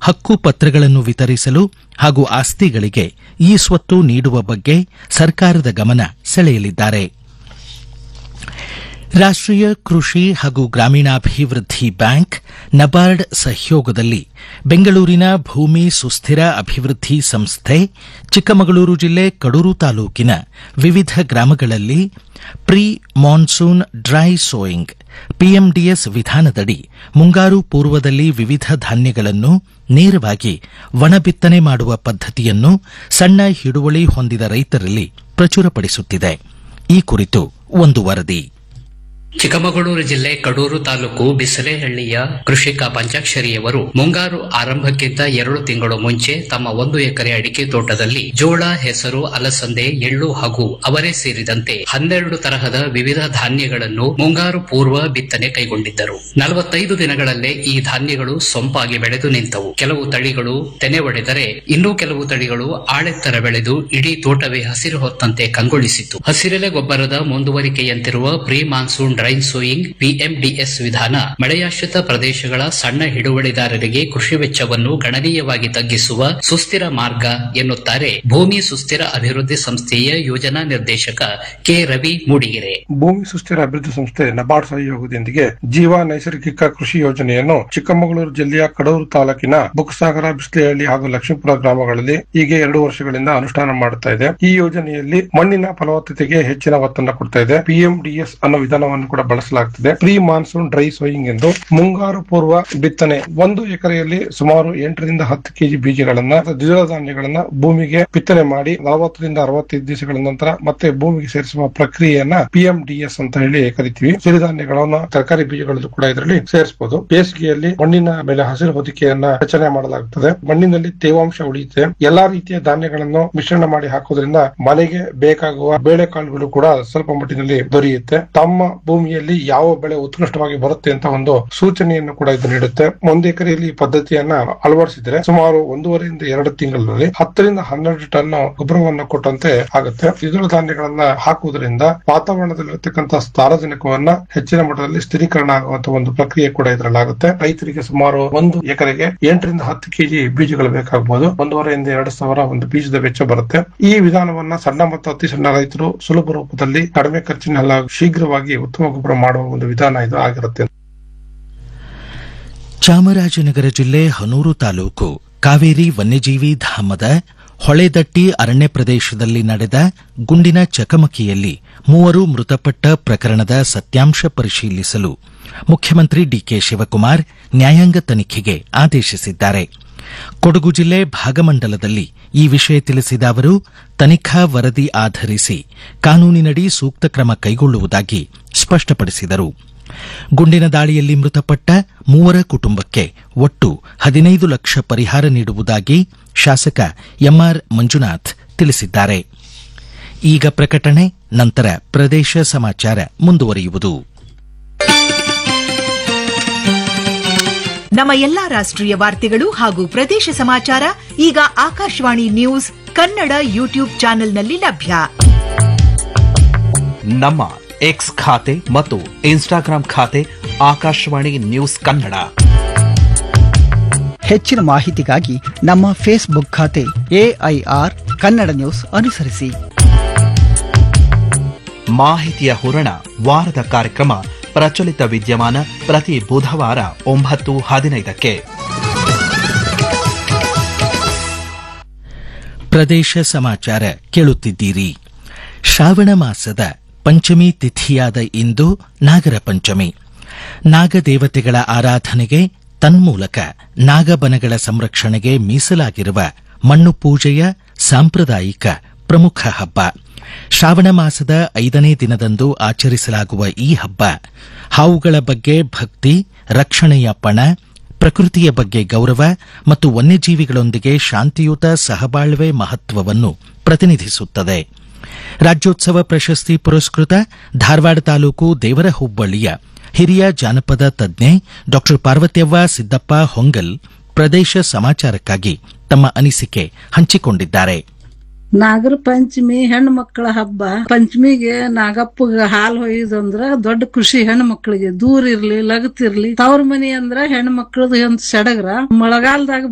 ಹಕ್ಕು ಪತ್ರಗಳನ್ನು ವಿತರಿಸಲು ಹಾಗೂ ಆಸ್ತಿಗಳಿಗೆ ಈ ಸ್ವತ್ತು ನೀಡುವ ಬಗ್ಗೆ ಸರ್ಕಾರದ ಗಮನ ಸೆಳೆಯಲಿದ್ದಾರೆ ರಾಷ್ಟ್ರೀಯ ಕೃಷಿ ಹಾಗೂ ಗ್ರಾಮೀಣಾಭಿವೃದ್ಧಿ ಬ್ಯಾಂಕ್ ನಬಾರ್ಡ್ ಸಹಯೋಗದಲ್ಲಿ ಬೆಂಗಳೂರಿನ ಭೂಮಿ ಸುಸ್ಥಿರ ಅಭಿವೃದ್ಧಿ ಸಂಸ್ಥೆ ಚಿಕ್ಕಮಗಳೂರು ಜಿಲ್ಲೆ ಕಡೂರು ತಾಲೂಕಿನ ವಿವಿಧ ಗ್ರಾಮಗಳಲ್ಲಿ pre monsoon dry sowing PMDS ವಿಧಾನದಡಿ ಮುಂಗಾರು ಪೂರ್ವದಲ್ಲಿ ವಿವಿಧ ಧಾನ್ಯಗಳನ್ನು ನೇರವಾಗಿ ಒಣಬಿತ್ತನೆ ಮಾಡುವ ಪದ್ಧತಿಯನ್ನು ಸಣ್ಣ ಹಿಡುವಳಿ ಹೊಂದಿದ ರೈತರಲ್ಲಿ ಪ್ರಚುರಪಡಿಸುತ್ತಿದೆ ಈ ಕುರಿತು ಒಂದು ವರದಿ ಚಿಕ್ಕಮಗಳೂರು ಜಿಲ್ಲೆ ಕಡೂರು ತಾಲೂಕು ಬಿಸಲೆಹಳ್ಳಿಯ ಕೃಷಿಕ ಪಂಚಾಕ್ಷರಿಯವರು ಮುಂಗಾರು ಆರಂಭಕ್ಕಿಂತ ಎರಡು ತಿಂಗಳು ಮುಂಚೆ ತಮ್ಮ ಒಂದು ಎಕರೆ ಅಡಿಕೆ ತೋಟದಲ್ಲಿ ಜೋಳ ಹೆಸರು ಅಲಸಂದೆ ಎಳ್ಳು ಹಾಗೂ ಅವರೇ ಸೇರಿದಂತೆ ಹನ್ನೆರಡು ತರಹದ ವಿವಿಧ ಧಾನ್ಯಗಳನ್ನು ಮುಂಗಾರು ಪೂರ್ವ ಬಿತ್ತನೆ ಕೈಗೊಂಡಿದ್ದರು ನಲವತ್ತೈದು ದಿನಗಳಲ್ಲೇ ಈ ಧಾನ್ಯಗಳು ಸೊಂಪಾಗಿ ಬೆಳೆದು ನಿಂತವು ಕೆಲವು ತಳಿಗಳು ತೆನೆ ಒಡೆದರೆ ಇನ್ನೂ ಕೆಲವು ತಳಿಗಳು ಆಳೆತ್ತರ ಬೆಳೆದು ಇಡೀ ತೋಟವೇ ಹಸಿರು ಹೊತ್ತಂತೆ ಕಂಗೊಳಿಸಿತು ಹಸಿರೆಲೆ ಗೊಬ್ಬರದ ಮುಂದುವರಿಕೆಯಂತಿರುವ pre monsoon dry sowing PMDS ವಿಧಾನ ಮಳೆಯಾಶ್ರಿತ ಪ್ರದೇಶಗಳ ಸಣ್ಣ ಹಿಡುವಳಿದಾರರಿಗೆ ಕೃಷಿ ವೆಚ್ಚವನ್ನು ಗಣನೀಯವಾಗಿ ತಗ್ಗಿಸುವ ಸುಸ್ಥಿರ ಮಾರ್ಗ ಎನ್ನುತ್ತಾರೆ ಭೂಮಿ ಸುಸ್ಥಿರ ಅಭಿವೃದ್ಧಿ ಸಂಸ್ಥೆಯ ಯೋಜನಾ ನಿರ್ದೇಶಕ ಕೆ ರವಿ ಮೂಡಿಗೆರೆ ಭೂಮಿ ಸುಸ್ಥಿರ ಅಭಿವೃದ್ಧಿ ಸಂಸ್ಥೆ ನಬಾರ್ಡ್ ಸಹಯೋಗದೊಂದಿಗೆ ಜೀವ ನೈಸರ್ಗಿಕ ಕೃಷಿ ಯೋಜನೆಯನ್ನು ಚಿಕ್ಕಮಗಳೂರು ಜಿಲ್ಲೆಯ ಕಡೂರು ತಾಲೂಕಿನ ಬುಕ್ಸಾಗರ ಬಿಸ್ಲೆಹಳ್ಳಿ ಹಾಗೂ ಲಕ್ಷ್ಮೀಪುರ ಗ್ರಾಮಗಳಲ್ಲಿ ಈಗ ಎರಡು ವರ್ಷಗಳಿಂದ ಅನುಷ್ಠಾನ ಮಾಡುತ್ತಾ ಇದೆ ಈ ಯೋಜನೆಯಲ್ಲಿ ಮಣ್ಣಿನ ಫಲವತ್ತತೆಗೆ ಹೆಚ್ಚಿನ ಒತ್ತನ್ನು ಕೊಡ್ತಾ ಇದೆ ಪಿಎಂಡಿಎಸ್ ಅನ್ನೋ ವಿಧಾನವನ್ನು ಕೂಡ ಬಳಸಲಾಗುತ್ತಿದೆ ಪ್ರೀ ಮಾನ್ಸೂನ್ ಡ್ರೈ ಸೋಯಿಂಗ್ ಎಂದು ಮುಂಗಾರು ಪೂರ್ವ ಬಿತ್ತನೆ ಒಂದು ಎಕರೆಯಲ್ಲಿ ಸುಮಾರು ಎಂಟರಿಂದ ಹತ್ತು ಕೆಜಿ ಬೀಜಗಳನ್ನ ದ್ವಿದಳ ಧಾನ್ಯಗಳನ್ನ ಭೂಮಿಗೆ ಬಿತ್ತನೆ ಮಾಡಿ ನಲವತ್ತರಿಂದ ಅರವತ್ತೈದು ದಿವಸಗಳ ನಂತರ ಮತ್ತೆ ಭೂಮಿಗೆ ಸೇರಿಸುವ ಪ್ರಕ್ರಿಯೆಯನ್ನ ಪಿಎಂಡಿಎಸ್ ಅಂತ ಹೇಳಿ ಕರಿತೀವಿ ಸಿರಿಧಾನ್ಯಗಳನ್ನ ತರಕಾರಿ ಬೀಜಗಳಲ್ಲೂ ಕೂಡ ಇದರಲ್ಲಿ ಸೇರಿಸಬಹುದು ಬೇಸಿಗೆಯಲ್ಲಿ ಮಣ್ಣಿನ ಮೇಲೆ ಹಸಿರು ಹೊದಿಕೆಯನ್ನ ರಚನೆ ಮಾಡಲಾಗುತ್ತದೆ ಮಣ್ಣಿನಲ್ಲಿ ತೇವಾಂಶ ಉಳಿಯುತ್ತೆ ಎಲ್ಲಾ ರೀತಿಯ ಧಾನ್ಯಗಳನ್ನು ಮಿಶ್ರಣ ಮಾಡಿ ಹಾಕೋದ್ರಿಂದ ಮನೆಗೆ ಬೇಕಾಗುವ ಬೇಳೆಕಾಳುಗಳು ಕೂಡ ಸ್ವಲ್ಪ ಮಟ್ಟಿನಲ್ಲಿ ದೊರೆಯುತ್ತೆ ತಮ್ಮ ಭೂಮಿಯಲ್ಲಿ ಯಾವ ಬೆಳೆ ಉತ್ಕೃಷ್ಟವಾಗಿ ಬರುತ್ತೆ ಅಂತ ಒಂದು ಸೂಚನೆಯನ್ನು ಕೂಡ ಇದು ನೀಡುತ್ತೆ ಒಂದು ಎಕರೆಯಲ್ಲಿ ಈ ಪದ್ಧತಿಯನ್ನ ಅಳವಡಿಸಿದ್ರೆ ಸುಮಾರು ಒಂದೂವರೆಯಿಂದ ಎರಡು ತಿಂಗಳಲ್ಲಿ ಹತ್ತರಿಂದ ಹನ್ನೆರಡು ಟನ್ ಗೊಬ್ಬರವನ್ನು ಕೊಟ್ಟಂತೆ ಆಗುತ್ತೆ ದ್ವಿದಳ ಧಾನ್ಯಗಳನ್ನ ಹಾಕುವುದರಿಂದ ವಾತಾವರಣದಲ್ಲಿರತಕ್ಕಂತಹ ಸಾರಜನಕವನ್ನ ಹೆಚ್ಚಿನ ಮಟ್ಟದಲ್ಲಿ ಸ್ಥಿರೀಕರಣ ಆಗುವಂತ ಒಂದು ಪ್ರಕ್ರಿಯೆ ಕೂಡ ಇದರಲ್ಲಾಗುತ್ತೆ ರೈತರಿಗೆ ಸುಮಾರು ಒಂದು ಎಕರೆಗೆ ಎಂಟರಿಂದ ಹತ್ತು ಕೆಜಿ ಬೀಜಗಳು ಬೇಕಾಗಬಹುದು ಒಂದೂವರೆಯಿಂದ ಎರಡು ಸಾವಿರ ಒಂದು ಬೀಜದ ವೆಚ್ಚ ಬರುತ್ತೆ ಈ ವಿಧಾನವನ್ನ ಸಣ್ಣ ಮತ್ತು ಅತಿ ಸಣ್ಣ ರೈತರು ಸುಲಭ ರೂಪದಲ್ಲಿ ಕಡಿಮೆ ಖರ್ಚಿನಲ್ಲಿ ಶೀಘ್ರವಾಗಿ ಉತ್ತಮ ಗೊಬ್ಬರ ಮಾಡುವ ಒಂದು ವಿಧಾನ ಇದು ಆಗಿರುತ್ತೆ ಚಾಮರಾಜನಗರ ಜಿಲ್ಲೆ ಹನೂರು ತಾಲೂಕು ಕಾವೇರಿ ವನ್ಯಜೀವಿ ಧಾಮದ ಹೊಳೆದಟ್ಟಿ ಅರಣ್ಯ ಪ್ರದೇಶದಲ್ಲಿ ನಡೆದ ಗುಂಡಿನ ಚಕಮಕಿಯಲ್ಲಿ ಮೂವರು ಮೃತಪಟ್ಟ ಪ್ರಕರಣದ ಸತ್ಯಾಂಶ ಪರಿಶೀಲಿಸಲು ಮುಖ್ಯಮಂತ್ರಿ ಡಿಕೆ ಶಿವಕುಮಾರ್ ನ್ಯಾಯಾಂಗ ತನಿಖೆಗೆ ಆದೇಶಿಸಿದ್ದಾರೆ ಕೊಡಗು ಜಿಲ್ಲೆ ಭಾಗಮಂಡಲದಲ್ಲಿ ಈ ವಿಷಯ ತಿಳಿಸಿದ ಅವರು ತನಿಖಾ ವರದಿ ಆಧರಿಸಿ ಕಾನೂನಿನಡಿ ಸೂಕ್ತ ಕ್ರಮ ಕೈಗೊಳ್ಳುವುದಾಗಿ ಸ್ಪಷ್ಟಪಡಿಸಿದರು ಗುಂಡಿನ ದಾಳಿಯಲ್ಲಿ ಮೃತಪಟ್ಟ ಮೂವರ ಕುಟುಂಬಕ್ಕೆ ಒಟ್ಟು ಹದಿನೈದು ಲಕ್ಷ ಪರಿಹಾರ ನೀಡುವುದಾಗಿ ಶಾಸಕ ಎಂಆರ್ ಮಂಜುನಾಥ್ ತಿಳಿಸಿದ್ದಾರೆ ಈಗ ಪ್ರಕಟಣೆ ನಂತರ ಪ್ರದೇಶ ಸಮಾಚಾರ ಮುಂದುವರಿಯುವುದು ನಮ್ಮ ಎಲ್ಲಾ ರಾಷ್ಟ್ರೀಯ ವಾರ್ತೆಗಳು ಹಾಗೂ ಪ್ರದೇಶ ಸಮಾಚಾರ ಈಗ ಆಕಾಶವಾಣಿ ನ್ಯೂಸ್ ಕನ್ನಡ ಯೂಟ್ಯೂಬ್ ಚಾನೆಲ್ನಲ್ಲಿ ಲಭ್ಯ ನಮ್ಮ ಎಕ್ಸ್ ಖಾತೆ ಮತ್ತು ಇನ್ಸ್ಟಾಗ್ರಾಂ ಖಾತೆ ಆಕಾಶವಾಣಿ ನ್ಯೂಸ್ ಕನ್ನಡ ಹೆಚ್ಚಿನ ಮಾಹಿತಿಗಾಗಿ ನಮ್ಮ ಫೇಸ್ಬುಕ್ ಖಾತೆ ಎಐಆರ್ ಕನ್ನಡ ನ್ಯೂಸ್ ಅನುಸರಿಸಿ ಮಾಹಿತಿಯ ಹೂರಣ ವಾರದ ಕಾರ್ಯಕ್ರಮ ಪ್ರಚಲಿತ ವಿದ್ಯಮಾನ ಪ್ರತಿ ಬುಧವಾರ ಒಂಬತ್ತು ಹದಿನೈದಕ್ಕೆ ಪ್ರದೇಶ ಸಮಾಚಾರ ಕೇಳುತ್ತಿದ್ದೀರಿ ಶ್ರಾವಣ ಮಾಸದ ಪಂಚಮಿ ತಿಥಿಯಾದ ಇಂದು ನಾಗರ ಪಂಚಮಿ ನಾಗದೇವತೆಗಳ ಆರಾಧನೆಗೆ ತನ್ಮೂಲಕ ನಾಗಬನಗಳ ಸಂರಕ್ಷಣೆಗೆ ಮೀಸಲಾಗಿರುವ ಮಣ್ಣು ಪೂಜೆಯ ಸಾಂಪ್ರದಾಯಿಕ ಪ್ರಮುಖ ಹಬ್ಬ ಶ್ರಾವಣ ಮಾಸದ ಐದನೇ ದಿನದಂದು ಆಚರಿಸಲಾಗುವ ಈ ಹಬ್ಬ ಹಾವುಗಳ ಬಗ್ಗೆ ಭಕ್ತಿ ರಕ್ಷಣೆಯ ಪಣ ಪ್ರಕೃತಿಯ ಬಗ್ಗೆ ಗೌರವ ಮತ್ತು ವನ್ಯಜೀವಿಗಳೊಂದಿಗೆ ಶಾಂತಿಯುತ ಸಹಬಾಳ್ವೆ ಮಹತ್ವವನ್ನು ಪ್ರತಿನಿಧಿಸುತ್ತದೆ ರಾಜ್ಯೋತ್ಸವ ಪ್ರಶಸ್ತಿ ಪುರಸ್ಕೃತ ಧಾರವಾಡ ತಾಲೂಕು ದೇವರ ಹುಬ್ಬಳ್ಳಿಯ ಹಿರಿಯ ಜಾನಪದ ತಜ್ಞೆ ಡಾ ಪಾರ್ವತ್ಯವ್ವ ಸಿದ್ದಪ್ಪ ಹೊಂಗಲ್ ಪ್ರದೇಶ ಸಮಾಚಾರಕ್ಕಾಗಿ ತಮ್ಮ ಅನಿಸಿಕೆ ಹಂಚಿಕೊಂಡಿದ್ದಾರೆ ನಾಗರ ಪಂಚಮಿ ಹೆಣ್ಣು ಮಕ್ಕಳ ಹಬ್ಬ ಪಂಚಮಿಗೆ ನಾಗಪ್ಪಗ ಹಾಲು ಹೊಯ್ಯುದಂದ್ರ ದೊಡ್ಡ ಖುಷಿ ಹೆಣ್ಣು ಮಕ್ಕಳಿಗೆ ದೂರ ಇರ್ಲಿ ಲಗತ್ತಿರ್ಲಿ ತವ್ರ ಮನಿ ಅಂದ್ರ ಹೆಣ್ಣು ಮಕ್ಕಳದು ಒಂದ್ ಸಡಗರ ಮಳೆಗಾಲದಾಗ